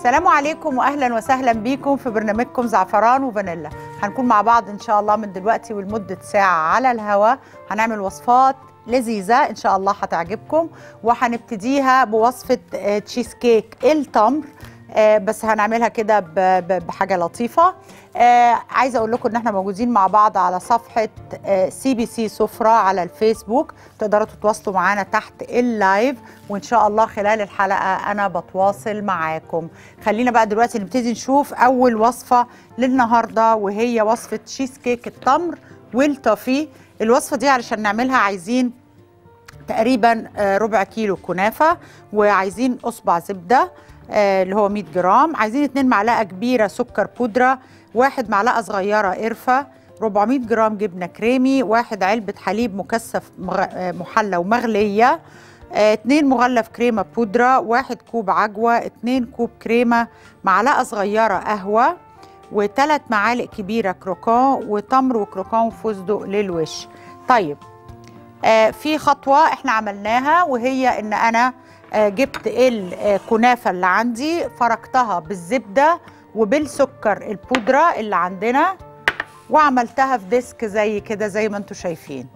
السلام عليكم واهلا وسهلا بيكم في برنامجكم زعفران وفانيلا هنكون مع بعض ان شاء الله من دلوقتي ولمده ساعه على الهواء هنعمل وصفات لذيذه ان شاء الله هتعجبكم وهنبتديها بوصفه آه، تشيز كيك التمر آه، بس هنعملها كده ب- ب- بحاجه لطيفه آه، عايزه اقول لكم ان احنا موجودين مع بعض على صفحه سي بي سي سفره على الفيسبوك تقدروا تتواصلوا معانا تحت اللايف وان شاء الله خلال الحلقه انا بتواصل معاكم خلينا بقى دلوقتي نبتدي نشوف اول وصفه للنهارده وهي وصفه تشيز كيك التمر والتوفي الوصفه دي علشان نعملها عايزين تقريبا آه، ربع كيلو كنافه وعايزين اصبع زبده آه، اللي هو 100 جرام عايزين 2 معلقه كبيره سكر بودره واحد معلقه صغيره قرفه 400 جرام جبنه كريمي واحد علبه حليب مكثف مغ- آه، محلى ومغليه آه، اتنين مغلف كريمه بودره واحد كوب عجوه اتنين كوب كريمه معلقه صغيره قهوه وثلاث معالق كبيره كروكون وتمر وكروكون وفستق للوش طيب آه، في خطوة احنا عملناها وهي ان انا آه، جبت الكنافة اللي عندي فركتها بالزبدة وبالسكر البودرة اللي عندنا وعملتها في ديسك زي كده زي ما انتم شايفين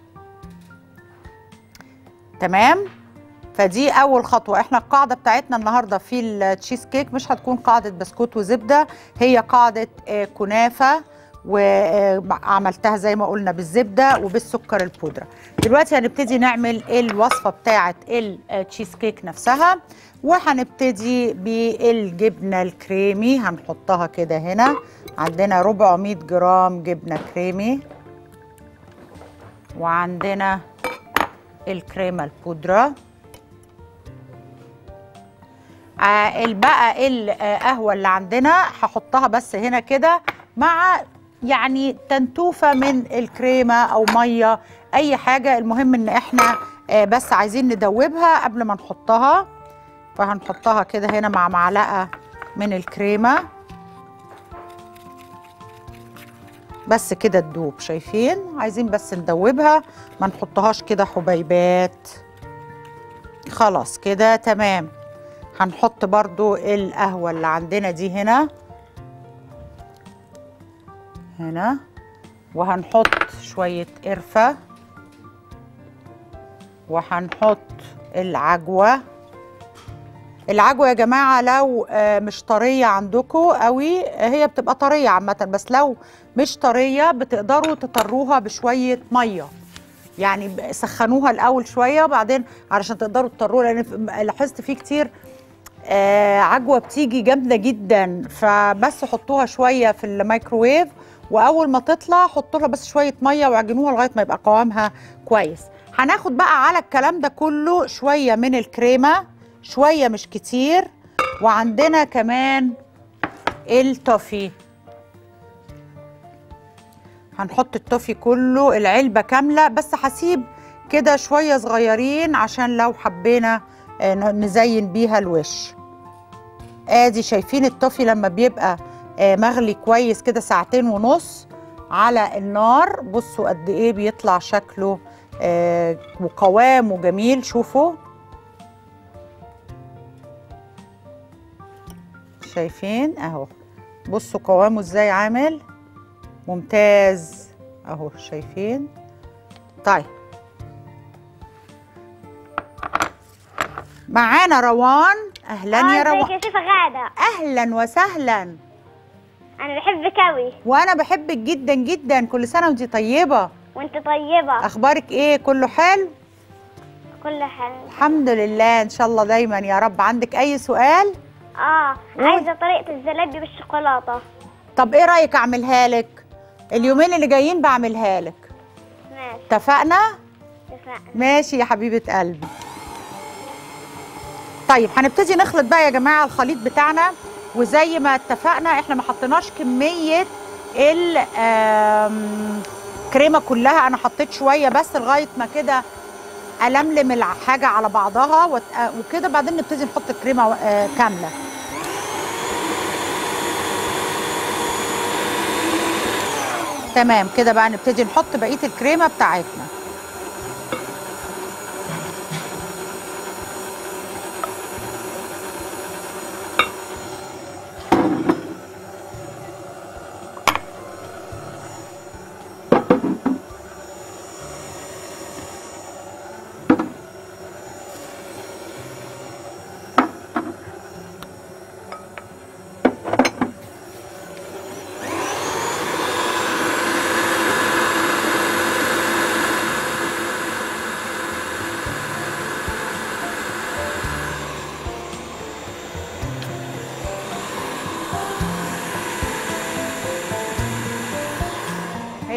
تمام فدي اول خطوه احنا القاعده بتاعتنا النهارده في التشيز كيك مش هتكون قاعده بسكوت وزبده هي قاعده آه، كنافه وعملتها زي ما قلنا بالزبده وبالسكر البودره دلوقتي هنبتدي نعمل الوصفه بتاعه التشيز كيك نفسها وهنبتدي بالجبنه الكريمي هنحطها كده هنا عندنا 400 جرام جبنه كريمي وعندنا الكريمه البودره آه، بقى القهوه اللي عندنا هحطها بس هنا كده مع يعني تنتوفه من الكريمه او ميه اي حاجه المهم ان احنا آه، بس عايزين ندوبها قبل ما نحطها فهنحطها كده هنا مع معلقه من الكريمه بس كده تدوب شايفين عايزين بس ندوبها ما نحطهاش كده حبيبات خلاص كده تمام هنحط برضو القهوة اللي عندنا دي هنا هنا وهنحط شوية قرفة وهنحط العجوة العجوة يا جماعة لو آه، مش طرية عندكم قوي آه، هي بتبقى طرية عامة بس لو مش طرية بتقدروا تطروها بشوية مية يعني ب- سخنوها الأول شوية وبعدين علشان تقدروا تطروها لأن ف- لاحظت فيه كتير آه عجوه بتيجي جامده جدا فبس حطوها شويه في الميكروويف واول ما تطلع حطوا لها بس شويه ميه وعجنوها لغايه ما يبقى قوامها كويس هناخد بقى على الكلام ده كله شويه من الكريمه شويه مش كتير وعندنا كمان التوفي هنحط التوفي كله العلبه كامله بس هسيب كده شويه صغيرين عشان لو حبينا آه، ن- نزين بيها الوش ادي شايفين التوفي لما بيبقى آه، مغلي كويس كده ساعتين ونص على النار بصوا قد ايه بيطلع شكله آه، وقوامه جميل شوفوا شايفين اهو بصوا قوامه ازاي عامل ممتاز اهو شايفين طيب معانا روان اهلا يا اه ازيك روان يا شيفة غادة اهلا وسهلا انا بحبك اوي وانا بحبك جدا جدا كل سنه وانت طيبه وانت طيبة اخبارك ايه كله حلو كل حال الحمد لله ان شاء الله دايما يا رب عندك اي سؤال اه عايزة طريقة الزلابية بالشوكولاتة طب ايه رايك اعملها لك اليومين اللي جايين بعملها لك ماشي اتفقنا اتفقنا ماشي يا حبيبه قلبي طيب هنبتدي نخلط بقى يا جماعه الخليط بتاعنا وزي ما اتفقنا احنا ما حطيناش كميه الكريمه كلها انا حطيت شويه بس لغايه ما كده الملم الحاجه على بعضها وت- آه، وكده بعدين نبتدي نحط الكريمه آه، كامله تمام كده بقى نبتدي نحط بقيه الكريمه بتاعتنا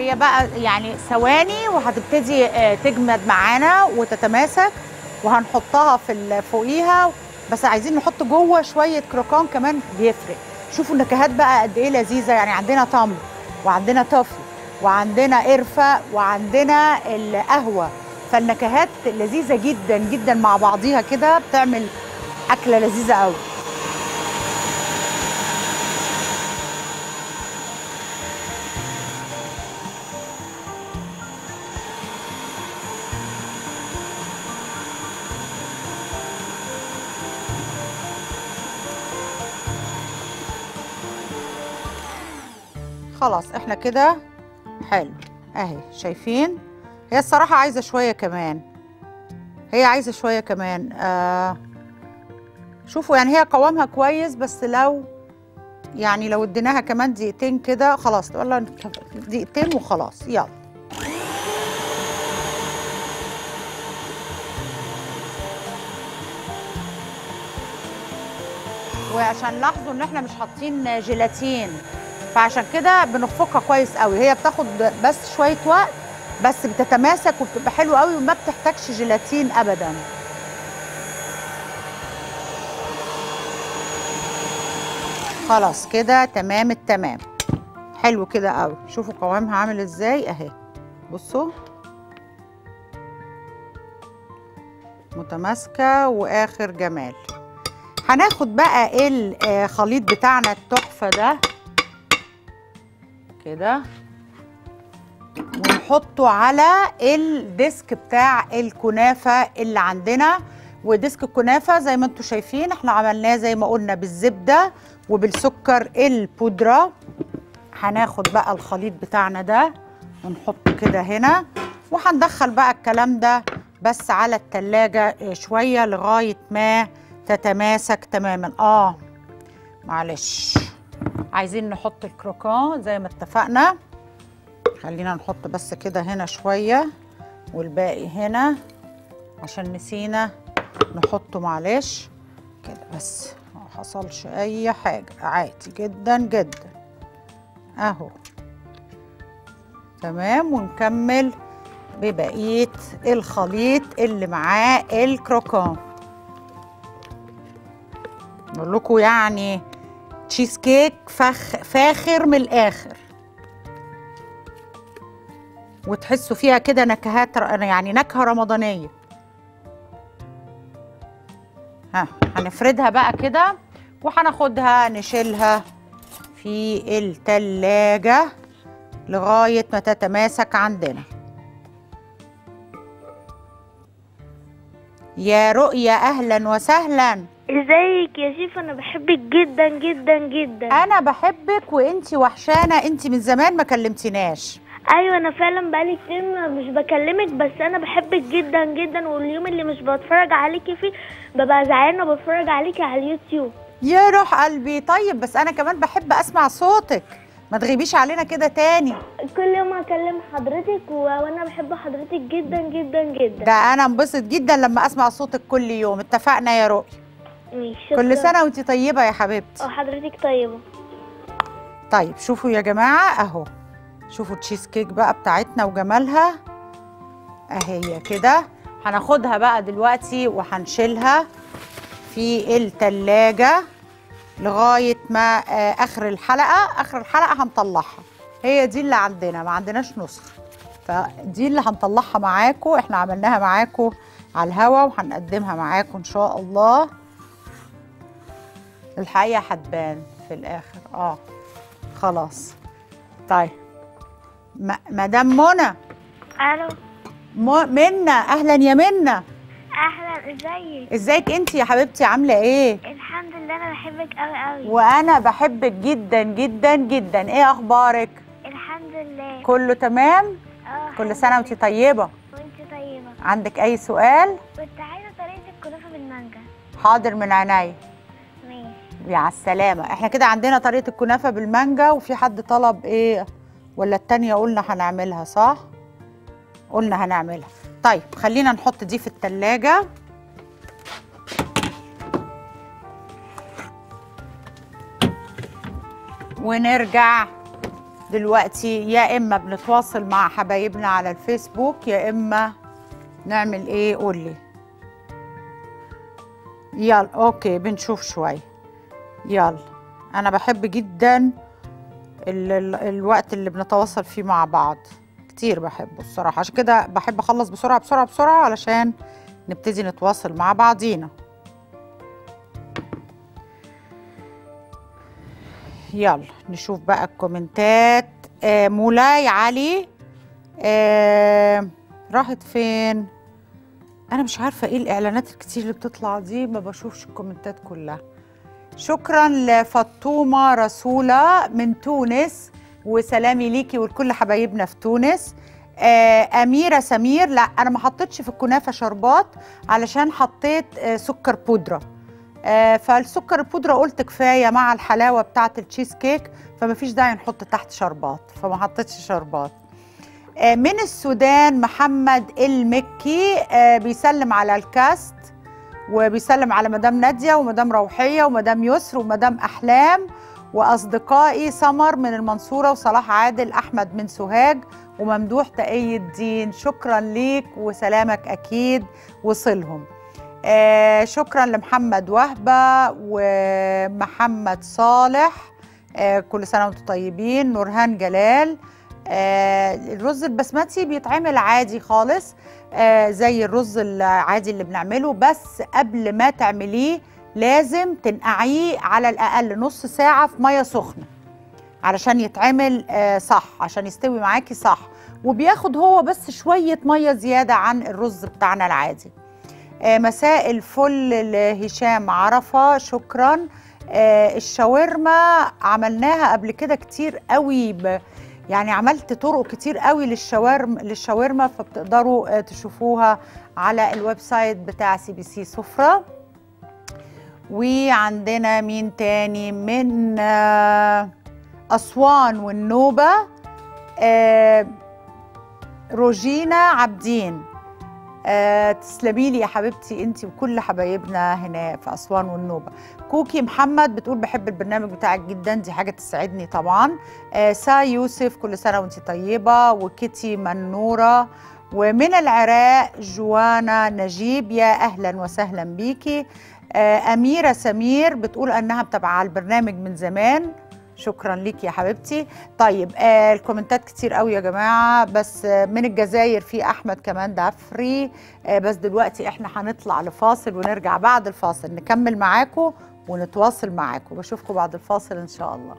هي بقى يعني ثواني وهتبتدي آه، تجمد معانا وتتماسك وهنحطها في ال- فوقيها بس عايزين نحط جوه شويه كروكان كمان بيفرق شوفوا النكهات بقى قد ايه لذيذه يعني عندنا تمر وعندنا توفي وعندنا قرفه وعندنا القهوه فالنكهات لذيذه جدا جدا مع بعضيها كده بتعمل اكله لذيذه قوي خلاص احنا كده حلو اهي شايفين هي الصراحة عايزة شوية كمان هي عايزة شوية كمان آه شوفوا يعني هي قوامها كويس بس لو يعني لو اديناها كمان دقيقتين كده خلاص والله دقيقتين وخلاص يلا وعشان لاحظوا ان احنا مش حاطين جيلاتين فعشان كده بنخفقها كويس قوي هي بتاخد بس شويه وقت بس بتتماسك وبتبقى حلوه قوي وما بتحتاجش جيلاتين ابدا خلاص كده تمام التمام حلو كده قوي شوفوا قوامها عامل ازاي اهي بصوا متماسكه واخر جمال هناخد بقى الخليط بتاعنا التحفه ده كده ونحطه على الديسك بتاع الكنافه اللي عندنا وديسك الكنافه زي ما انتم شايفين احنا عملناه زي ما قلنا بالزبده وبالسكر البودره هناخد بقى الخليط بتاعنا ده ونحطه كده هنا وهندخل بقى الكلام ده بس على التلاجة شوية لغاية ما تتماسك تماما اه معلش عايزين نحط الكروكان زي ما اتفقنا خلينا نحط بس كده هنا شوية والباقي هنا عشان نسينا نحطه معلش كده بس ما حصلش اي حاجة عادي جدا جدا اهو تمام ونكمل ببقية الخليط اللي معاه الكروكان بقول لكم يعني تشيز كيك فخ فاخر من الاخر وتحسوا فيها كده نكهات يعني نكهه رمضانيه ها هنفردها بقى كده وهناخدها نشيلها في التلاجة لغاية ما تتماسك عندنا يا رؤية أهلا وسهلا ازيك يا شيف انا بحبك جدا جدا جدا أنا بحبك وإنتي وحشانة إنتي من زمان ما كلمتناش ايوه انا فعلا بقالي كتير ما- مش بكلمك بس انا بحبك جدا جدا واليوم اللي مش بتفرج عليكي فيه ببقى زعلانه بتفرج عليكي على اليوتيوب يا روح قلبي طيب بس أنا كمان بحب أسمع صوتك ما تغيبيش علينا كده تاني كل يوم اكلم حضرتك و... وانا بحب حضرتك جدا جدا جدا ده أنا انبسط جدا لما أسمع صوتك كل يوم اتفقنا يا رؤية ماشي كل شكراً. سنة وانتي طيبة يا حبيبتي اه حضرتك طيبه طيب شوفوا يا جماعة اهو شوفوا التشيز كيك بقى بتاعتنا وجمالها اهي كده هناخدها بقى دلوقتي وهنشيلها في التلاجة لغاية ما آه، اخر الحلقة اخر الحلقة هنطلعها هي دي اللي عندنا ما عندناش نسخة فدي اللي هنطلعها معاكم احنا عملناها معاكم على الهوا وهنقدمها معاكم ان شاء الله الحقيقة هتبان في الاخر اه خلاص طيب م- مدام منى الو م- منى اهلا يا منى اهلا ازيك ازيك انت يا حبيبتي عامله ايه الحمد لله انا بحبك قوي قوي وانا بحبك جدا جدا جدا ايه اخبارك الحمد لله كله تمام اه كل سنه وانت طيبه وانت طيبه عندك اي سؤال كنت عايزه طريقه الكنافه بالمانجا حاضر من عينيا ماشي مع السلامه احنا كده عندنا طريقه الكنافه بالمانجا وفي حد طلب ايه ولا التانية قلنا هنعملها صح قلنا هنعملها طيب خلينا نحط دي في التلاجة ونرجع دلوقتي يا اما بنتواصل مع حبايبنا على الفيسبوك يا اما نعمل ايه قولي يلا اوكي بنشوف شوي يلا انا بحب جدا ال ال الوقت اللي بنتواصل فيه مع بعض كتير بحبه الصراحة عشان كده بحب اخلص بسرعة بسرعة بسرعة علشان نبتدي نتواصل مع بعضينا يلا نشوف بقى الكومنتات آه مولاي علي آه راحت فين انا مش عارفه ايه الاعلانات الكتير اللي بتطلع دي ما بشوفش الكومنتات كلها شكرا لفطومه رسوله من تونس وسلامي ليكي ولكل حبايبنا في تونس آه اميره سمير لا انا ما حطيتش في الكنافه شربات علشان حطيت آه سكر بودره آه فالسكر البودره قلت كفايه مع الحلاوه بتاعه التشيز كيك فما فيش داعي نحط تحت شربات فما حطيتش شربات آه من السودان محمد المكي آه بيسلم على الكاست وبيسلم على مدام ناديه ومدام روحيه ومدام يسر ومدام احلام واصدقائي سمر من المنصوره وصلاح عادل احمد من سوهاج وممدوح تقي الدين شكرا ليك وسلامك اكيد وصلهم آه شكرا لمحمد وهبه ومحمد صالح آه كل سنه وانتم طيبين نورهان جلال آه الرز البسمتي بيتعمل عادي خالص آه زي الرز العادي اللي بنعمله بس قبل ما تعمليه لازم تنقعيه على الاقل نص ساعه في ميه سخنه علشان يتعمل آه صح عشان يستوي معاكي صح وبياخد هو بس شويه ميه زياده عن الرز بتاعنا العادي آه مساء الفل لهشام عرفه شكرا آه الشاورما عملناها قبل كده كتير قوي ب يعني عملت طرق كتير قوي للشاورما للشاورما فبتقدروا تشوفوها على الويب سايت بتاع سي بي سي سفرة وعندنا مين تاني من أسوان والنوبة روجينا عابدين أه تسلمي لي يا حبيبتي انت وكل حبايبنا هنا في اسوان والنوبه كوكي محمد بتقول بحب البرنامج بتاعك جدا دي حاجه تسعدني طبعا أه سا يوسف كل سنه وانت طيبه وكيتي منوره ومن العراق جوانا نجيب يا اهلا وسهلا بيكي أه اميره سمير بتقول انها متابعه البرنامج من زمان شكرا ليك يا حبيبتي طيب آه الكومنتات كتير قوي يا جماعه بس آه من الجزائر في احمد كمان دفري آه بس دلوقتي احنا هنطلع لفاصل ونرجع بعد الفاصل نكمل معاكم ونتواصل معاكم بشوفكم بعد الفاصل ان شاء الله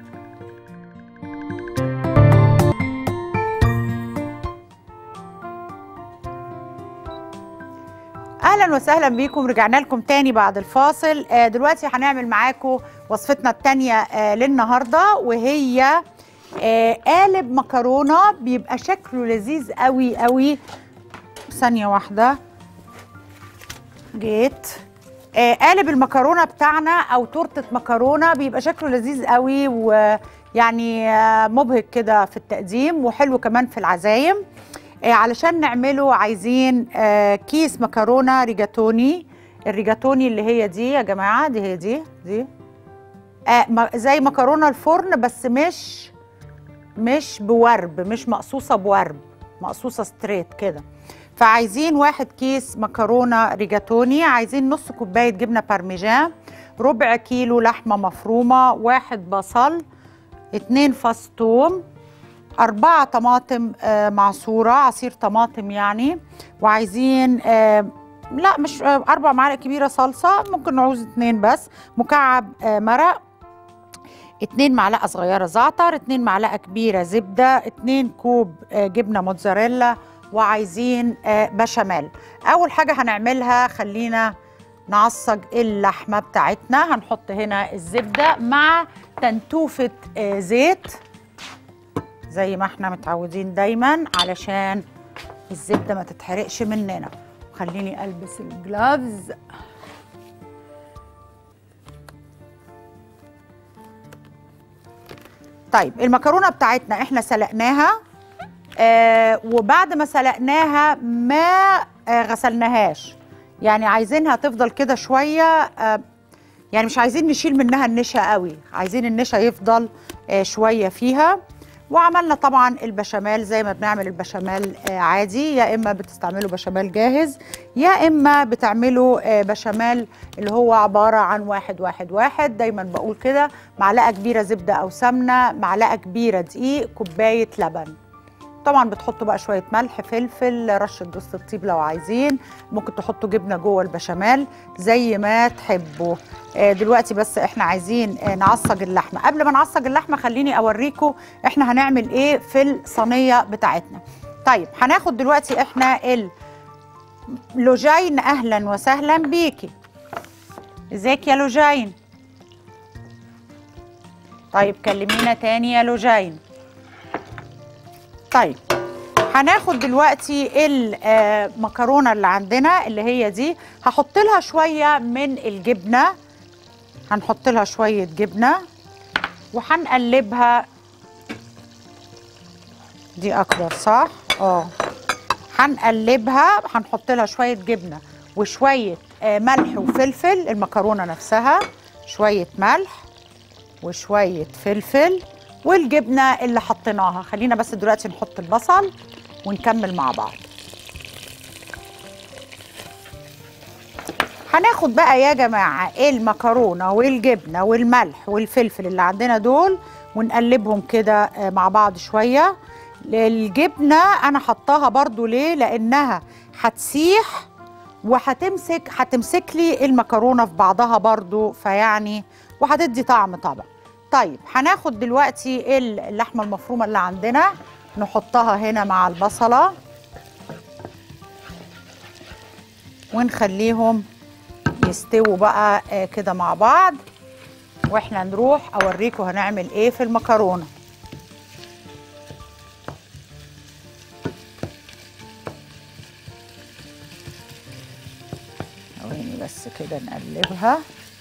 اهلا وسهلا بيكم رجعنا لكم تاني بعد الفاصل آه دلوقتي هنعمل معاكم وصفتنا التانية آه للنهارده وهي آه قالب مكرونه بيبقى شكله لذيذ قوي قوي ثانيه واحده جيت آه قالب المكرونه بتاعنا او تورته مكرونه بيبقى شكله لذيذ قوي ويعني آه مبهج كده في التقديم وحلو كمان في العزايم آه علشان نعمله عايزين آه كيس مكرونه ريجاتوني الريجاتوني اللي هي دي يا جماعه دي هي دي دي آه زي مكرونه الفرن بس مش مش بورب مش مقصوصه بورب مقصوصه ستريت كده فعايزين واحد كيس مكرونه ريجاتوني عايزين نص كوبايه جبنه بارميجان ربع كيلو لحمه مفرومه واحد بصل اتنين فص توم أربعة طماطم آه معصورة عصير طماطم يعني وعايزين آه لا مش آه أربع معالق كبيرة صلصة ممكن نعوز اتنين بس مكعب آه مرق اتنين معلقة صغيرة زعتر اتنين معلقة كبيرة زبدة اتنين كوب آه جبنة موتزاريلا وعايزين آه بشاميل أول حاجة هنعملها خلينا نعصج اللحمة بتاعتنا هنحط هنا الزبدة مع تنتوفة آه زيت زي ما احنا متعودين دايما علشان الزبدة ما تتحرقش مننا خليني ألبس الجلافز طيب المكرونه بتاعتنا احنا سلقناها آه وبعد ما سلقناها ما آه غسلناهاش يعني عايزينها تفضل كده شويه آه يعني مش عايزين نشيل منها النشا قوي عايزين النشا يفضل آه شويه فيها وعملنا طبعا البشاميل زي ما بنعمل البشاميل آه، عادي يا اما بتستعملوا بشاميل جاهز يا اما بتعملوا آه، بشاميل اللي هو عباره عن واحد واحد واحد دايما بقول كده معلقه كبيره زبده او سمنه معلقه كبيره دقيق كوبايه لبن طبعا بتحطوا بقى شويه ملح فلفل رشه جوز الطيب لو عايزين ممكن تحطوا جبنه جوه البشاميل زي ما تحبوا آه، دلوقتي بس احنا عايزين آه، نعصج اللحمه قبل ما نعصج اللحمه خليني اوريكم احنا هنعمل ايه في الصينيه بتاعتنا طيب هناخد دلوقتي احنا اللوجين اهلا وسهلا بيكي ازيك يا لوجين طيب كلمينا تاني يا لوجين طيب هناخد دلوقتي المكرونه اللي عندنا اللي هي دي هحط لها شويه من الجبنه هنحط لها شويه جبنه وهنقلبها دي اكبر صح اه هنقلبها هنحط لها شويه جبنه وشويه آه، ملح وفلفل المكرونه نفسها شويه ملح وشويه فلفل والجبنه اللي حطيناها خلينا بس دلوقتي نحط البصل ونكمل مع بعض هناخد بقى يا جماعه المكرونه والجبنه والملح والفلفل اللي عندنا دول ونقلبهم كده آه، مع بعض شويه الجبنه انا حطاها برضو ليه لانها هتسيح وهتمسك هتمسك لي المكرونه في بعضها برضو فيعني وهتدي طعم طبعا طيب هناخد دلوقتي اللحمه المفرومه اللي عندنا نحطها هنا مع البصله ونخليهم يستووا بقى آه، كده مع بعض واحنا نروح اوريكم هنعمل ايه في المكرونه ثواني بس كده نقلبها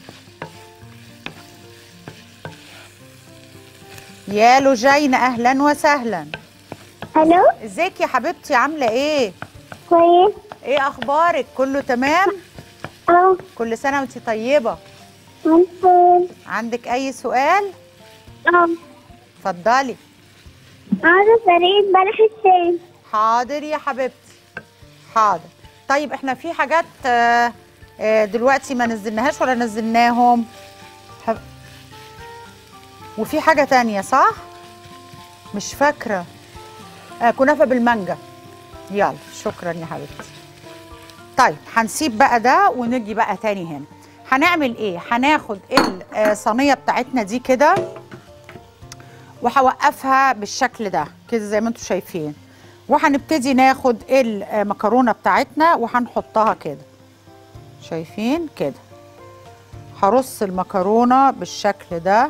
يا لوجين اهلا وسهلا الو ازيك يا حبيبتي عامله ايه كويس ايه اخبارك كله تمام اه كل سنه وانت طيبه ممكن عندك اي سؤال اه اتفضلي عايزة طريقة بلح الشاي حاضر يا حبيبتي حاضر طيب احنا في حاجات آه، آه، دلوقتي ما نزلناهاش ولا نزلناهم ح- وفي حاجة تانية صح مش فاكرة آه كنافة بالمانجا يلا شكرا يا حبيبتي طيب هنسيب بقى ده ونجي بقى تاني هنا هنعمل ايه هناخد الصينية بتاعتنا دي كده وهوقفها بالشكل ده كده زي ما انتم شايفين وهنبتدي ناخد المكرونه بتاعتنا وهنحطها كده شايفين كده هرص المكرونه بالشكل ده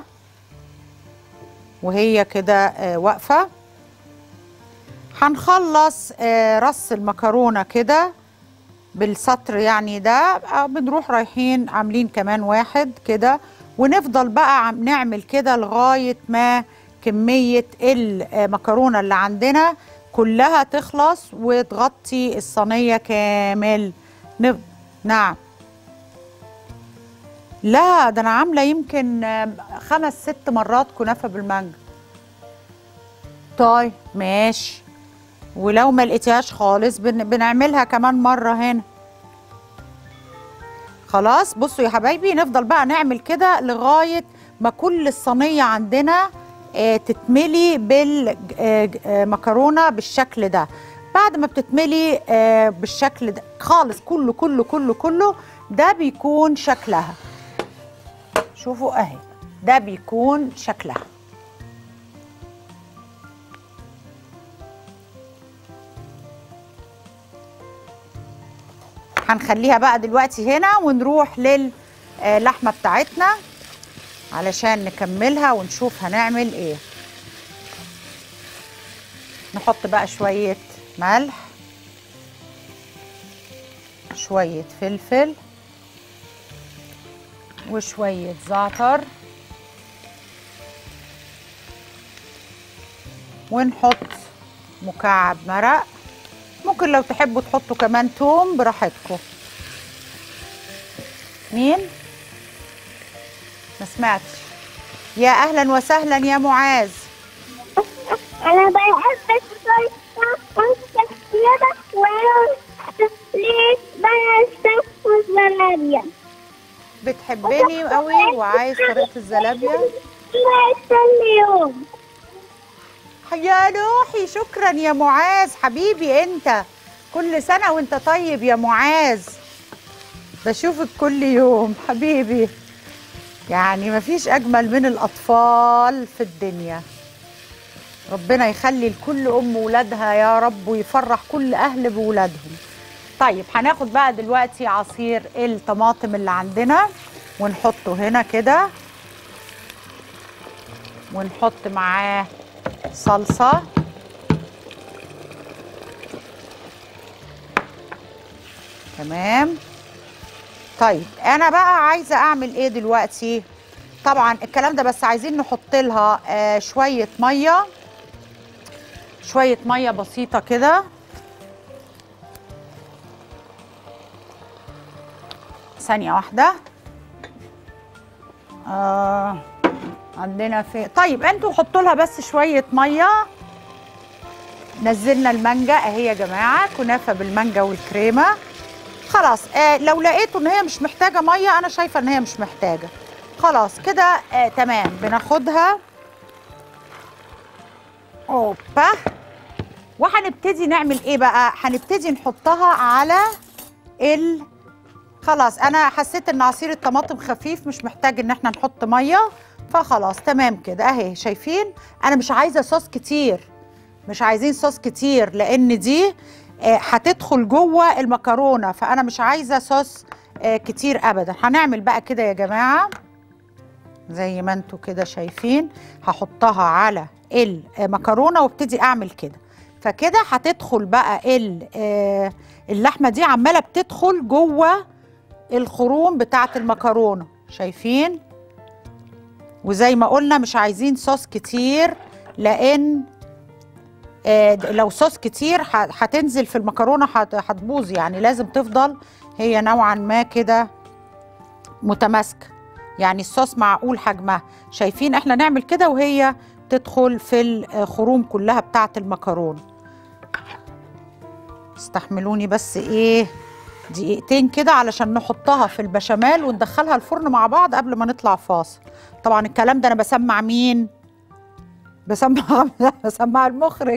وهي كده آه، واقفه هنخلص آه، رص المكرونه كده بالسطر يعني ده آه، بنروح رايحين عاملين كمان واحد كده ونفضل بقى عم نعمل كده لغايه ما كميه المكرونه اللي عندنا كلها تخلص وتغطي الصينيه كامل نف... نعم لا ده انا عامله يمكن آم، خمس ست مرات كنافه بالمانجا طيب ماشي ولو ما لقيتيهاش خالص بن... بنعملها كمان مره هنا خلاص بصوا يا حبايبي نفضل بقى نعمل كده لغايه ما كل الصينيه عندنا آه، تتملي بالمكرونه بالشكل ده بعد ما بتتملي آه، بالشكل ده خالص كله كله كله كله ده بيكون شكلها شوفوا اهي ده بيكون شكلها هنخليها بقى دلوقتي هنا ونروح للحمه بتاعتنا علشان نكملها ونشوف هنعمل ايه نحط بقى شوية ملح شوية فلفل وشوية زعتر ونحط مكعب مرق ممكن لو تحبوا تحطوا كمان توم براحتكم مين؟ ما سمعتش يا اهلا وسهلا يا معاذ انا بحب الصلصه والسكينه وليه بنسى والزلابيه بتحبني قوي وعايز طريقه الزلابيه كل يوم يا نوحي شكرا يا معاذ حبيبي انت كل سنه وانت طيب يا معاذ بشوفك كل يوم حبيبي يعني مفيش اجمل من الاطفال في الدنيا ربنا يخلي لكل ام ولادها يا رب ويفرح كل اهل بولادهم طيب هناخد بقى دلوقتي عصير الطماطم اللي عندنا ونحطه هنا كده ونحط معاه صلصه تمام طيب انا بقى عايزه اعمل ايه دلوقتي طبعا الكلام ده بس عايزين نحط لها آه شويه ميه شويه ميه بسيطه كده ثانيه واحده آه عندنا في طيب انتوا حطوا لها بس شويه ميه نزلنا المانجا اهي يا جماعه كنافه بالمانجا والكريمه خلاص آه لو لقيتوا ان هي مش محتاجه ميه انا شايفه ان هي مش محتاجه خلاص كده آه تمام بناخدها اوبا وهنبتدي نعمل ايه بقى هنبتدي نحطها على ال خلاص انا حسيت ان عصير الطماطم خفيف مش محتاج ان احنا نحط ميه فخلاص تمام كده اهي شايفين انا مش عايزه صوص كتير مش عايزين صوص كتير لان دي آه، هتدخل جوه المكرونه فانا مش عايزه صوص آه، كتير ابدا هنعمل بقى كده يا جماعه زي ما انتوا كده شايفين هحطها على المكرونه وابتدي اعمل كده فكده هتدخل بقى ال- آه، اللحمه دي عماله بتدخل جوه الخروم بتاعه المكرونه شايفين وزي ما قلنا مش عايزين صوص كتير لان آه، لو صوص كتير ه- هتنزل في المكرونه هت- هتبوظ يعني لازم تفضل هي نوعا ما كده متماسكه يعني الصوص معقول حجمها شايفين احنا نعمل كده وهي تدخل في الخروم كلها بتاعه المكرونه استحملوني بس ايه دقيقتين كده علشان نحطها في البشاميل وندخلها الفرن مع بعض قبل ما نطلع فاصل طبعا الكلام ده انا بسمع مين بسمع بسمع المخرج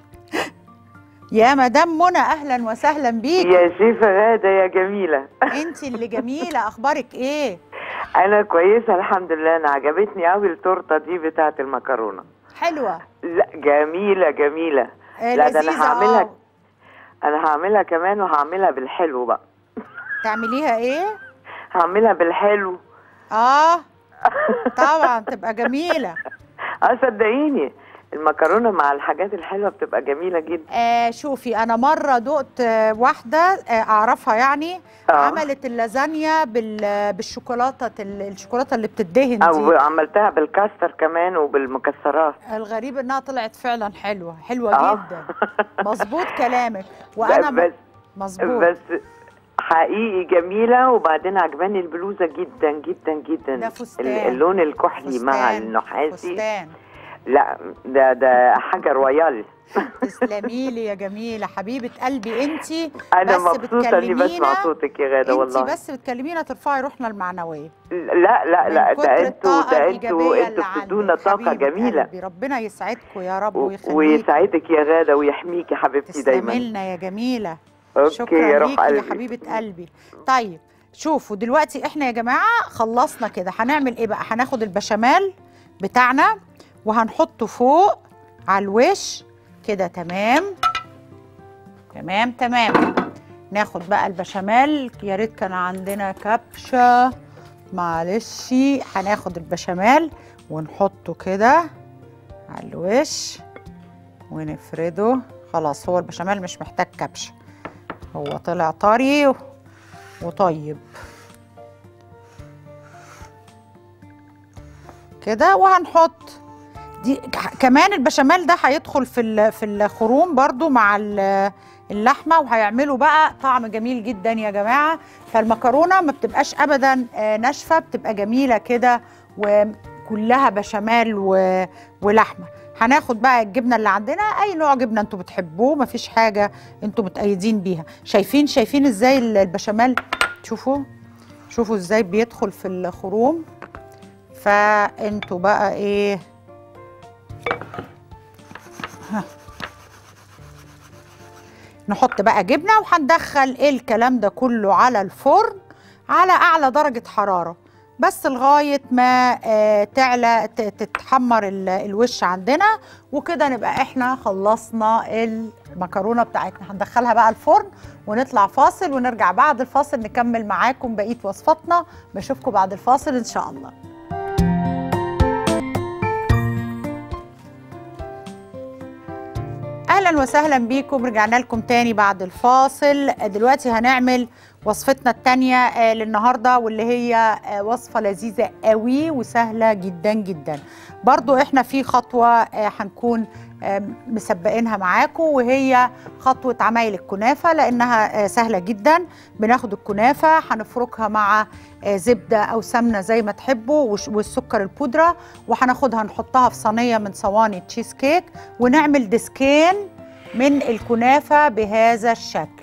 يا مدام منى اهلا وسهلا بيك يا شيفة غادة يا جميلة انت اللي جميله اخبارك ايه أنا كويسة الحمد لله أنا عجبتني أوي التورتة دي بتاعة المكرونة حلوه لا جميلة جميلة آه، لا ده أنا لذيذة، هعملها آه. أنا هعملها كمان وهعملها بالحلو بقى تعمليها ايه هعملها بالحلو اه طبعا تبقى جميله اه صدقيني المكرونة مع الحاجات الحلوة بتبقى جميلة جدا آه شوفي انا مره دقت آه واحده آه اعرفها يعني آه. عملت اللازانيا بال بالشوكولاته ال- الشوكولاته اللي بتدهن أو دي عملتها بالكاستر كمان وبالمكسرات الغريب انها طلعت فعلا حلوه حلوه آه. جدا مظبوط كلامك وانا بس م- مظبوط بس حقيقي جميلة وبعدين عجباني البلوزة جدا جدا جدا ده فستان. ال- اللون الكحلي مع فستان. النحاسي فستان لا ده ده حاجة رويال تسلمي لي يا جميله حبيبه قلبي انت أنا بس مبسوطة إني بسمع بتكلمينا صوتك يا غادة انت والله بس بتكلمينا ترفعي روحنا المعنويه لا لا لا من كتر ده انتوا الطاقة ده الإيجابية انتوا اللي انتوا عندك. بتدونا طاقة حبيبة جميلة قلبي. ربنا يسعدكم يا رب و- ويخليك ويسعدك يا غادة ويحميكي حبيبتي تسلمي دايما لنا يا جميله اوكي شكرا يا روح ليكي يا قلبي حبيبه قلبي طيب شوفوا دلوقتي احنا يا جماعه خلصنا كده هنعمل ايه بقى هناخد البشاميل بتاعنا وهنحطه فوق على الوش كده تمام تمام تمام ناخد بقى البشاميل يا ريت كان عندنا كبشه معلش هناخد البشاميل ونحطه كده على الوش ونفرده خلاص هو البشاميل مش محتاج كبشه هو طلع طري و- وطيب كده وهنحط دي ك- كمان البشاميل ده هيدخل في ال- في الخروم برضو مع ال- اللحمه وهيعملوا بقى طعم جميل جدا يا جماعه فالمكرونه ما بتبقاش ابدا آه، ناشفه بتبقى جميله كده وكلها بشاميل و- ولحمه هناخد بقى الجبنه اللي عندنا اي نوع جبنه انتوا بتحبوه مفيش حاجه انتوا متأيدين بيها شايفين شايفين ازاي ال- البشاميل شوفوا شوفوا ازاي بيدخل في الخروم فانتوا بقى ايه ها. نحط بقى جبنه وهندخل الكلام ده كله على الفرن على اعلى درجه حراره بس لغايه ما آه، تعلى ت- تتحمر ال- الوش عندنا وكده نبقى احنا خلصنا المكرونه بتاعتنا هندخلها بقى الفرن ونطلع فاصل ونرجع بعد الفاصل نكمل معاكم بقيه وصفاتنا بشوفكم بعد الفاصل ان شاء الله اهلا وسهلا بيكم رجعنا لكم تاني بعد الفاصل دلوقتي هنعمل وصفتنا التانية للنهاردة واللي هي وصفة لذيذة قوي وسهلة جدا جدا برضو احنا في خطوة هنكون مسبقينها معاكم وهي خطوة عمايل الكنافة لأنها سهلة جدا بناخد الكنافة هنفركها مع زبدة أو سمنة زي ما تحبوا وش- والسكر البودرة وهناخدها نحطها في صينية من صواني تشيز كيك ونعمل ديسكين من الكنافة بهذا الشكل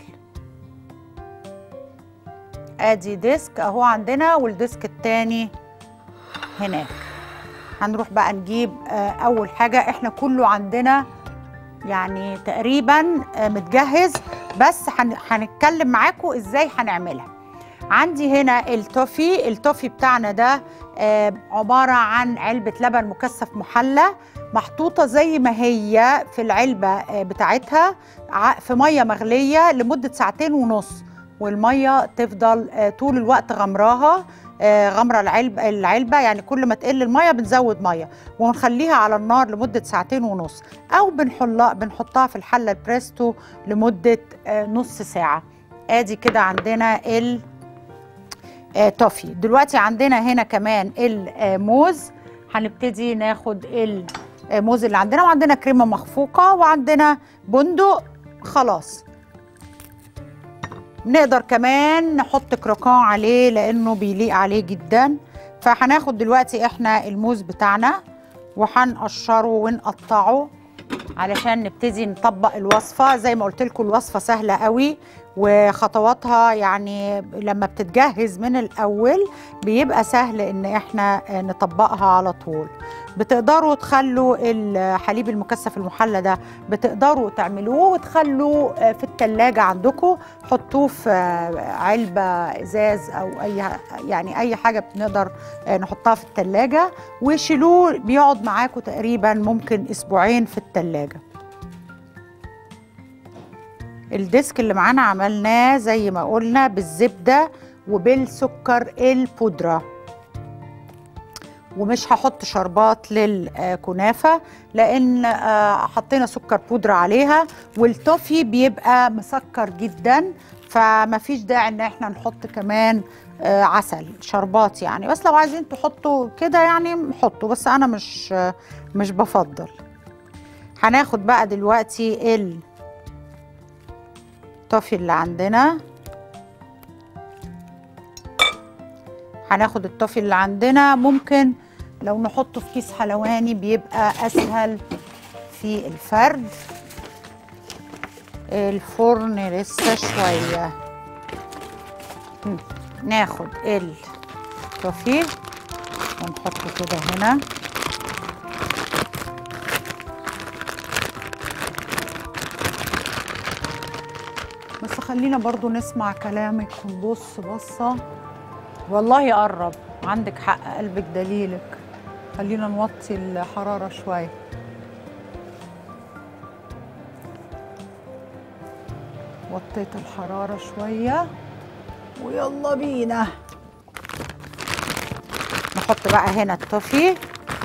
ادي ديسك اهو عندنا والديسك التاني هناك هنروح بقى نجيب آه، اول حاجه احنا كله عندنا يعني تقريبا آه، متجهز بس هن- هنتكلم معاكم ازاي هنعملها عندي هنا التوفي التوفي بتاعنا ده آه، عباره عن علبه لبن مكثف محلى محطوطه زي ما هي في العلبه آه، بتاعتها ع- في ميه مغليه لمده ساعتين ونص والميه تفضل آه، طول الوقت غمراها آه، غمره العلبه العلبه يعني كل ما تقل الميه بنزود ميه ونخليها على النار لمده ساعتين ونص او بنحلها بنحطها في الحله البريستو لمده آه، نص ساعه ادي كده عندنا ال آه، توفي دلوقتي عندنا هنا كمان الموز هنبتدي ناخد الموز اللي عندنا وعندنا كريمه مخفوقه وعندنا بندق خلاص نقدر كمان نحط كروكان عليه لانه بيليق عليه جدا فهناخد دلوقتي احنا الموز بتاعنا وهنقشره ونقطعه علشان نبتدي نطبق الوصفه زي ما قلت لكم الوصفه سهله قوي وخطواتها يعني لما بتتجهز من الاول بيبقى سهل ان احنا نطبقها على طول بتقدروا تخلوا الحليب المكثف المحلى ده بتقدروا تعملوه وتخلوه في التلاجة عندكم حطوه في علبة ازاز او اي يعني اي حاجة بنقدر نحطها في التلاجة وشيلوه بيقعد معاكم تقريبا ممكن اسبوعين في التلاجة الديسك اللي معانا عملناه زي ما قلنا بالزبدة وبالسكر البودرة ومش هحط شربات للكنافة لأن حطينا سكر بودرة عليها والتوفي بيبقى مسكر جدا فما فيش داعي ان احنا نحط كمان عسل شربات يعني بس لو عايزين تحطوا كده يعني حطوا بس انا مش مش بفضل هناخد بقى دلوقتي ال التوفي اللي عندنا هناخد التوفي اللي عندنا ممكن لو نحطه في كيس حلواني بيبقى اسهل في الفرد الفرن لسه شويه ناخد التوفي ونحطه كده هنا بس خلينا برضو نسمع كلامك ونبص بصة والله قرب عندك حق قلبك دليلك خلينا نوطي الحرارة شوية وطيت الحرارة شوية ويلا بينا نحط بقى هنا التوفي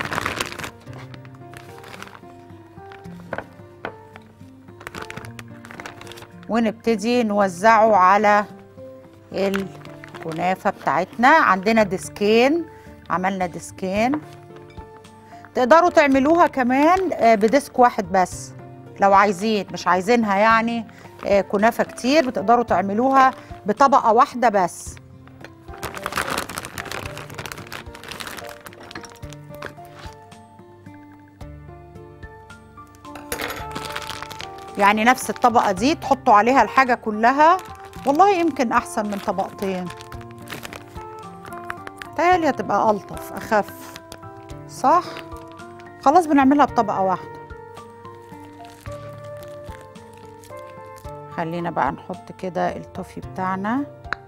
ونبتدي نوزعه على الكنافة بتاعتنا عندنا ديسكين عملنا ديسكين تقدروا تعملوها كمان بديسك واحد بس لو عايزين مش عايزينها يعني كنافة كتير بتقدروا تعملوها بطبقة واحدة بس يعني نفس الطبقه دي تحطوا عليها الحاجه كلها والله يمكن احسن من طبقتين تهيألي هتبقى الطف اخف صح خلاص بنعملها بطبقه واحده خلينا بقى نحط كده التوفي بتاعنا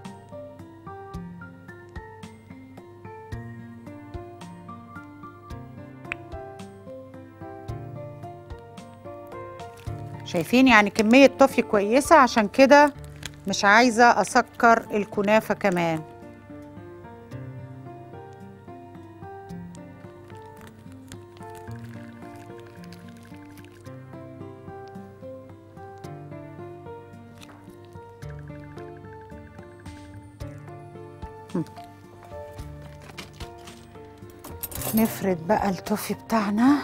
شايفين يعني كمية توفي كويسة عشان كده مش عايزة أسكر الكنافة كمان هم. نفرد بقى التوفي بتاعنا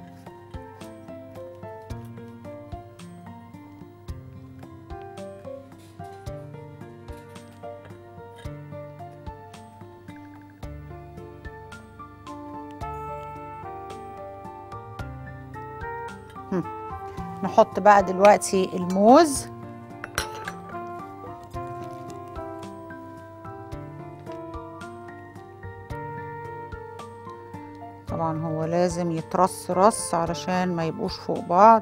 نحط بقى دلوقتي الموز طبعا هو لازم يترص رص علشان ما يبقوش فوق بعض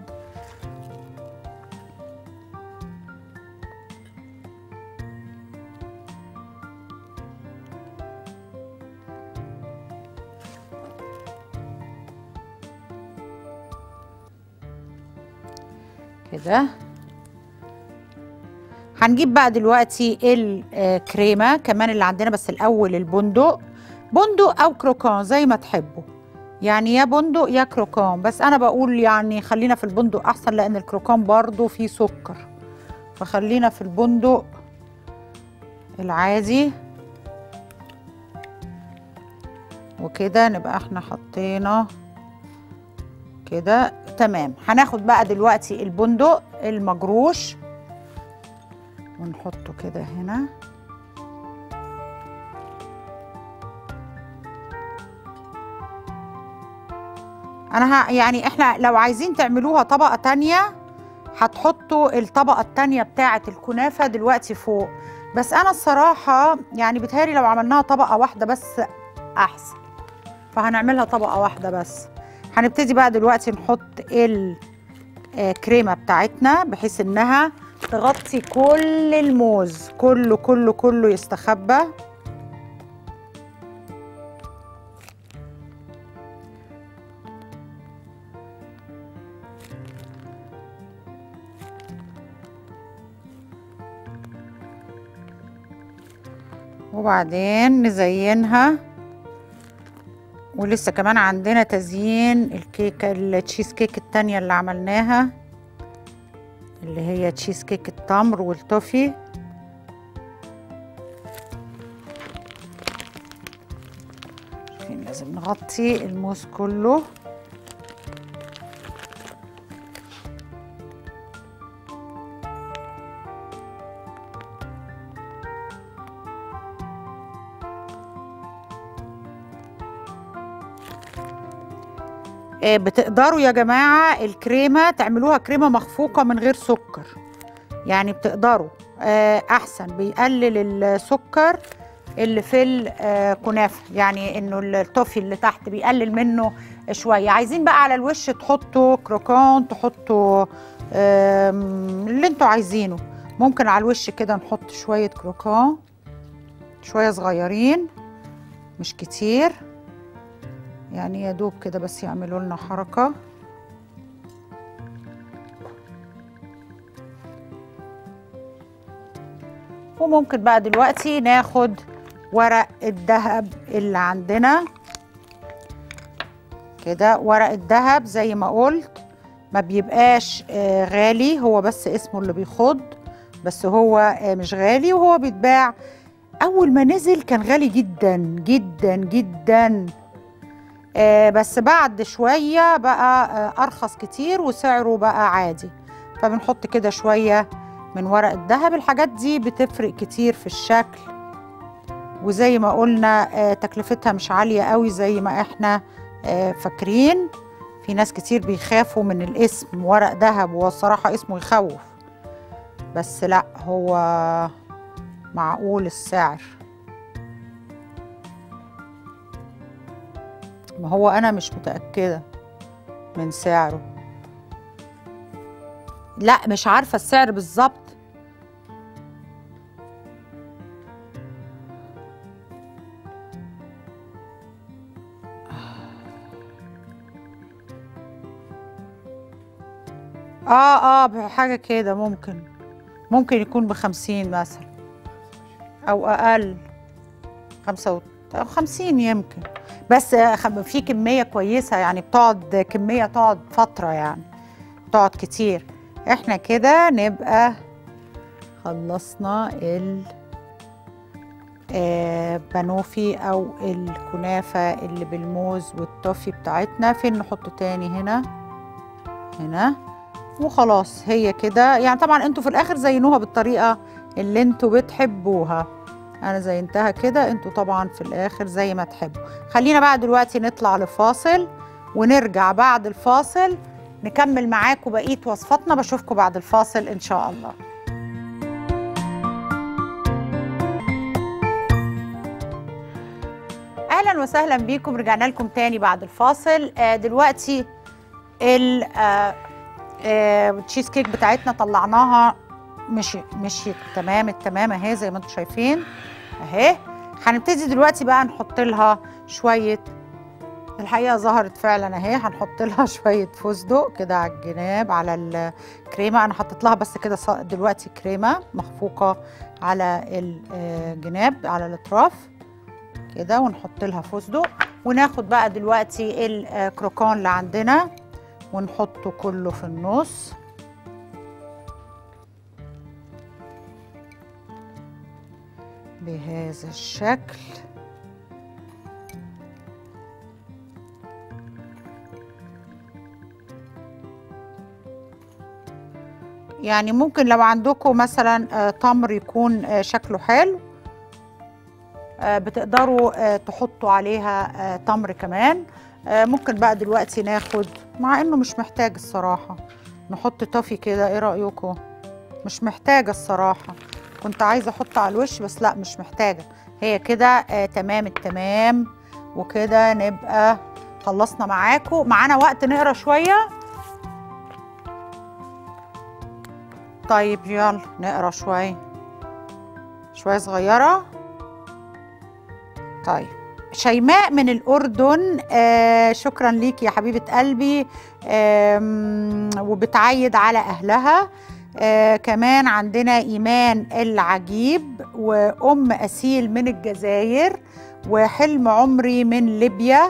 كده هنجيب بقى دلوقتي الكريمه كمان اللي عندنا بس الاول البندق بندق او كروكون زي ما تحبوا يعني يا بندق يا كروكون بس انا بقول يعني خلينا في البندق احسن لان الكروكون برضو فيه سكر فخلينا في البندق العادي وكده نبقى احنا حطينا كده تمام هناخد بقى دلوقتي البندق المجروش ونحطه كده هنا انا ه... يعني احنا لو عايزين تعملوها طبقة تانية هتحطوا الطبقة التانية بتاعة الكنافة دلوقتي فوق بس انا الصراحة يعني بتهيألي لو عملناها طبقة واحدة بس احسن فهنعملها طبقة واحدة بس هنبتدي بقى دلوقتي نحط الكريمة بتاعتنا بحيث انها تغطي كل الموز كله كله كله يستخبى وبعدين نزينها ولسه كمان عندنا تزيين الكيكة التشيز كيك التانية اللي عملناها اللي هي تشيز كيك التمر والتوفي شايفين لازم نغطي الموز كله آه، بتقدروا يا جماعة الكريمة تعملوها كريمة مخفوقة من غير سكر يعني بتقدروا آه، أحسن بيقلل السكر اللي في الكنافة يعني إنه التوفي اللي تحت بيقلل منه شوية عايزين بقى على الوش تحطوا كروكون تحطوا آم، اللي انتوا عايزينه ممكن على الوش كده نحط شوية كروكون شوية صغيرين مش كتير يعني يا دوب كده بس يعملوا لنا حركة وممكن بقى دلوقتي ناخد ورق الذهب اللي عندنا كده ورق الذهب زي ما قلت ما بيبقاش آه، غالي هو بس اسمه اللي بيخض بس هو آه، مش غالي وهو بيتباع اول ما نزل كان غالي جدا جدا جدا آه، بس بعد شوية بقى آه، أرخص كتير وسعره بقى عادي فبنحط كده شوية من ورق الذهب الحاجات دي بتفرق كتير في الشكل وزي ما قلنا آه، تكلفتها مش عالية قوي زي ما احنا آه، فاكرين في ناس كتير بيخافوا من الاسم ورق ذهب وهو الصراحة اسمه يخوف بس لا هو معقول السعر ما هو أنا مش متأكدة من سعره لا مش عارفة السعر بالظبط اه اه حاجة كده ممكن ممكن يكون بخمسين مثلا أو أقل خمسة و... أو خمسين يمكن بس آه، خم- في كمية كويسة يعني بتقعد كمية تقعد فترة يعني تقعد كتير احنا كده نبقى خلصنا ال آه، بانوفي او الكنافة اللي بالموز والتوفي بتاعتنا فين نحطه تاني هنا هنا وخلاص هي كده يعني طبعا انتوا في الاخر زينوها بالطريقة اللي انتوا بتحبوها انا زينتها كده انتوا طبعا في الاخر زي ما تحبوا خلينا بقى دلوقتي نطلع لفاصل ونرجع بعد الفاصل نكمل معاكم بقية وصفاتنا بشوفكم بعد الفاصل ان شاء الله اهلا وسهلا بيكم رجعنا لكم تاني بعد الفاصل آه دلوقتي ال آه آه التشيز كيك بتاعتنا طلعناها مشي مشيت تمام التمام اهي زي ما انتم شايفين اهي هنبتدي دلوقتي بقى نحط لها شويه الحقيقه ظهرت فعلا اهي هنحط لها شويه فستق كده على الجناب على الكريمه انا حطيت لها بس كده ص- دلوقتي كريمه مخفوقه على الجناب على الاطراف كده ونحط لها فستق وناخد بقى دلوقتي الكروكون اللي عندنا ونحطه كله في النص بهذا الشكل يعني ممكن لو عندكم مثلا آه، تمر يكون آه، شكله حلو آه، بتقدروا آه، تحطوا عليها آه، تمر كمان آه، ممكن بقى دلوقتي ناخد مع انه مش محتاج الصراحة نحط توفي كده ايه رأيكم مش محتاجة الصراحة كنت عايزة احط على الوش بس لا مش محتاجة هي كده آه تمام التمام وكده نبقى خلصنا معاكم معانا وقت نقرا شوية طيب يلا نقرا شوية شوية صغيرة طيب شيماء من الأردن آه شكرا ليك يا حبيبة قلبي آم، وبتعيد على أهلها آه كمان عندنا إيمان العجيب وأم أسيل من الجزائر وحلم عمري من ليبيا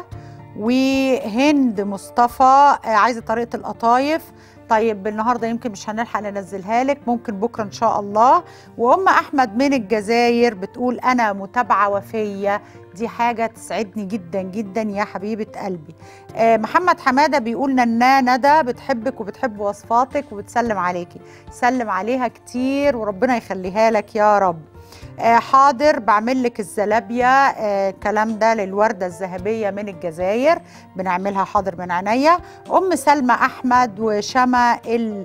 وهند مصطفى آه عايزة طريقة القطايف طيب النهارده يمكن مش هنلحق ننزلها لك ممكن بكره ان شاء الله وام احمد من الجزائر بتقول انا متابعه وفيه دي حاجه تسعدني جدا جدا يا حبيبه قلبي آه محمد حماده بيقول ننا ندى بتحبك وبتحب وصفاتك وبتسلم عليكي سلم عليها كتير وربنا يخليها لك يا رب آه حاضر بعمل لك الزلابية آه الكلام ده للوردة الذهبية من الجزائر بنعملها حاضر من عينيا أم سلمى أحمد وشما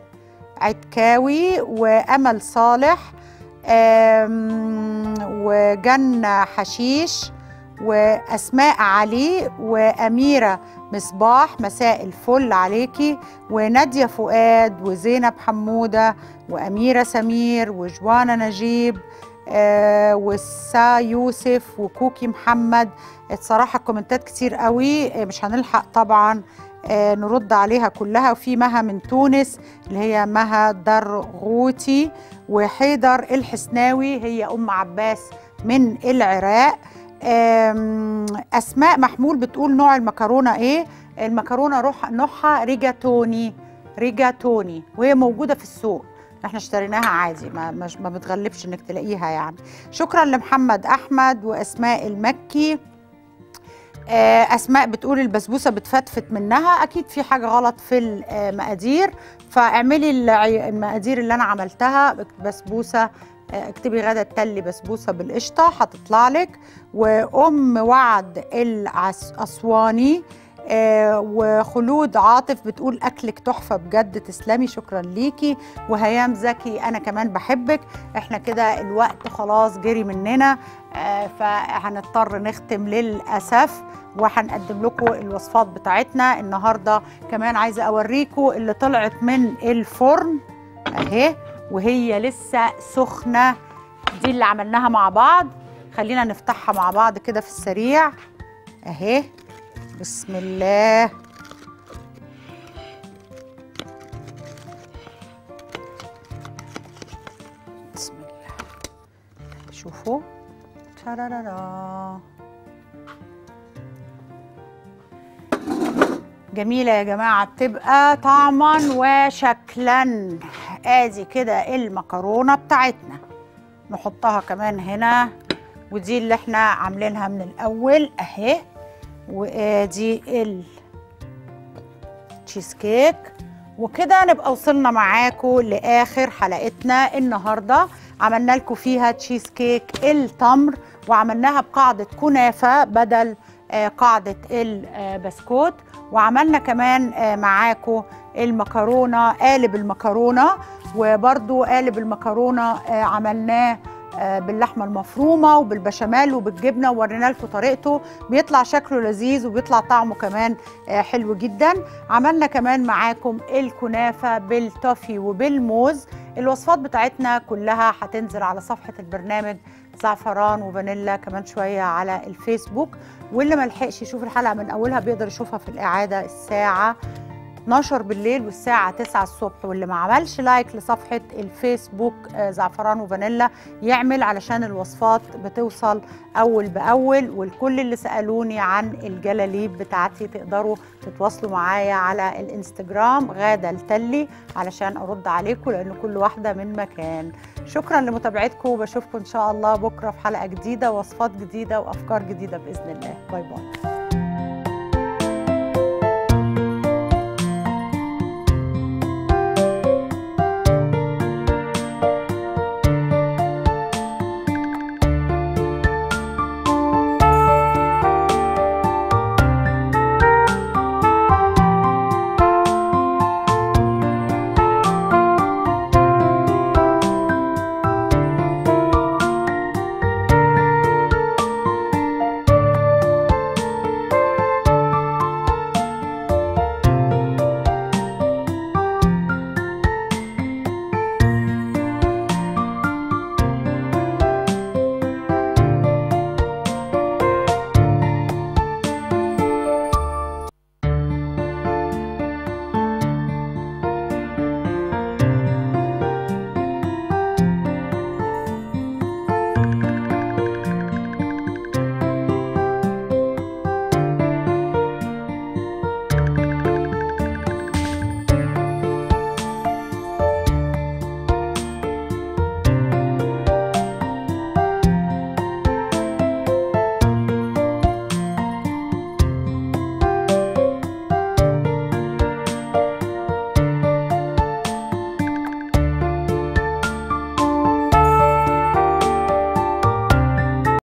العتكاوي وأمل صالح آم، وجنة حشيش وأسماء علي وأميرة مصباح مساء الفل عليكي ونادية فؤاد وزينب حمودة وأميرة سمير وجوانا نجيب آه والسا يوسف وكوكي محمد الصراحة كومنتات كتير قوي آه، مش هنلحق طبعا آه نرد عليها كلها وفي مها من تونس اللي هي مها درغوتي وحيدر الحسناوي هي أم عباس من العراق آم، أسماء محمول بتقول نوع المكرونة إيه المكرونة روح نوعها ريجاتوني ريجاتوني وهي موجودة في السوق احنا اشتريناها عادي ما مش ما بتغلبش انك تلاقيها يعني شكرا لمحمد احمد واسماء المكي آه، اسماء بتقول البسبوسه بتفتفت منها اكيد في حاجه غلط في المقادير فاعملي العي- المقادير اللي انا عملتها بسبوسه آه، اكتبي غدا التلي بسبوسه بالقشطه هتطلع لك وام وعد الاسواني آه وخلود عاطف بتقول اكلك تحفه بجد تسلمي شكرا ليكي وهيام زكي انا كمان بحبك احنا كده الوقت خلاص جري مننا آه فهنضطر نختم للاسف وهنقدم لكم الوصفات بتاعتنا النهارده كمان عايزه اوريكم اللي طلعت من الفرن اهي وهي لسه سخنه دي اللي عملناها مع بعض خلينا نفتحها مع بعض كده في السريع اهي بسم الله بسم الله شوفوا ترارارا جميلة يا جماعة بتبقى طعما وشكلا ادي كده المكرونة بتاعتنا نحطها كمان هنا ودي اللي احنا عاملينها من الاول اهي وادي التشيز كيك وكده نبقى وصلنا معاكم لاخر حلقتنا النهارده عملنا لكم فيها تشيز كيك التمر وعملناها بقاعده كنافه بدل آه، قاعده البسكوت وعملنا كمان آه، معاكم المكرونه قالب المكرونه وبرده قالب المكرونه آه، عملناه آه، باللحمه المفرومه وبالبشاميل وبالجبنه وورينا لكم طريقته بيطلع شكله لذيذ وبيطلع طعمه كمان آه، حلو جدا عملنا كمان معاكم الكنافه بالتوفي وبالموز الوصفات بتاعتنا كلها هتنزل على صفحه البرنامج زعفران وفانيلا كمان شويه على الفيسبوك واللي ما لحقش يشوف الحلقه من اولها بيقدر يشوفها في الاعاده الساعه 12 بالليل والساعة 9 الصبح واللي ما عملش لايك لصفحة الفيسبوك آه، زعفران وفانيلا يعمل علشان الوصفات بتوصل أول بأول والكل اللي سألوني عن الجلاليب بتاعتي تقدروا تتواصلوا معايا على الانستجرام غادة التلي علشان أرد عليكم لأن كل واحدة من مكان شكرا لمتابعتكم وبشوفكم إن شاء الله بكرة في حلقة جديدة وصفات جديدة وأفكار جديدة بإذن الله باي باي